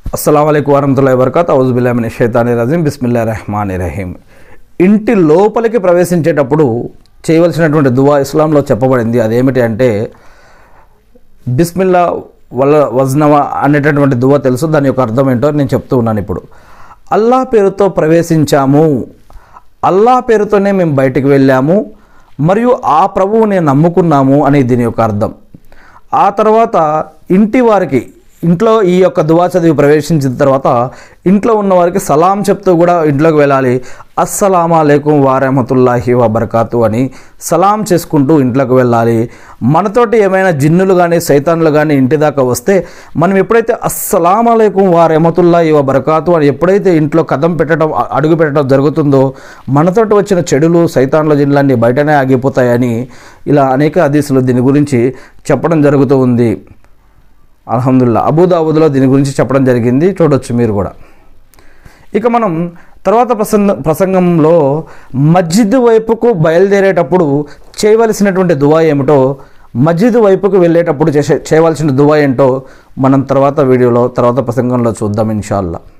అస్సలం వరహతుల్లా వరకత్ ఔజుబిల్లామిని షైతాని రజీం బిస్మిల్లా రెహమాన్ రహీం ఇంటి లోపలికి ప్రవేశించేటప్పుడు చేయవలసినటువంటి దువా ఇస్లాంలో చెప్పబడింది అదేమిటి అంటే బిస్మిల్లా వల్ల వజ్నవా అనేటటువంటి దువా తెలుసు దాని యొక్క అర్థం ఏంటో నేను చెప్తూ ఉన్నాను ఇప్పుడు అల్లా పేరుతో ప్రవేశించాము అల్లా పేరుతోనే మేము బయటికి వెళ్ళాము మరియు ఆ ప్రభువు నేను నమ్ముకున్నాము అని దీని యొక్క అర్థం ఆ తర్వాత ఇంటి వారికి ఇంట్లో ఈ యొక్క దువా చదివి ప్రవేశించిన తర్వాత ఇంట్లో ఉన్న వారికి సలాం చెప్తూ కూడా ఇంట్లోకి వెళ్ళాలి అస్సలాము అలైకుం వారహమతుల్లాహి వబర్కాతు అని సలాం చేసుకుంటూ ఇంట్లోకి వెళ్ళాలి మనతోటి ఏమైనా జిన్నులు కానీ సైతాన్లు కానీ ఇంటి దాకా వస్తే మనం ఎప్పుడైతే అస్సలాం అలైకుం వారహమతుల్లాహి వబర్కాతు అని ఎప్పుడైతే ఇంట్లో కదం పెట్టడం అ- అడుగు పెట్టడం జరుగుతుందో మనతోటి వచ్చిన చెడులు సైతాన్ల జిన్లన్నీ బయటనే ఆగిపోతాయని ఇలా అనేక హదీసులు దీని గురించి చెప్పడం జరుగుతూ ఉంది అల్హమ్దుల్లా అబూదాబుద్లో దీని గురించి చెప్పడం జరిగింది చూడొచ్చు మీరు కూడా ఇక మనం తర్వాత ప్రసంగ ప్రసంగంలో మస్జిద్ వైపుకు బయలుదేరేటప్పుడు చేయవలసినటువంటి దువా ఏమిటో మస్జిద్ వైపుకు వెళ్ళేటప్పుడు చేసే చేయవలసిన దువా ఏంటో మనం తర్వాత వీడియోలో తర్వాత ప్రసంగంలో చూద్దాం ఇన్షాల్లా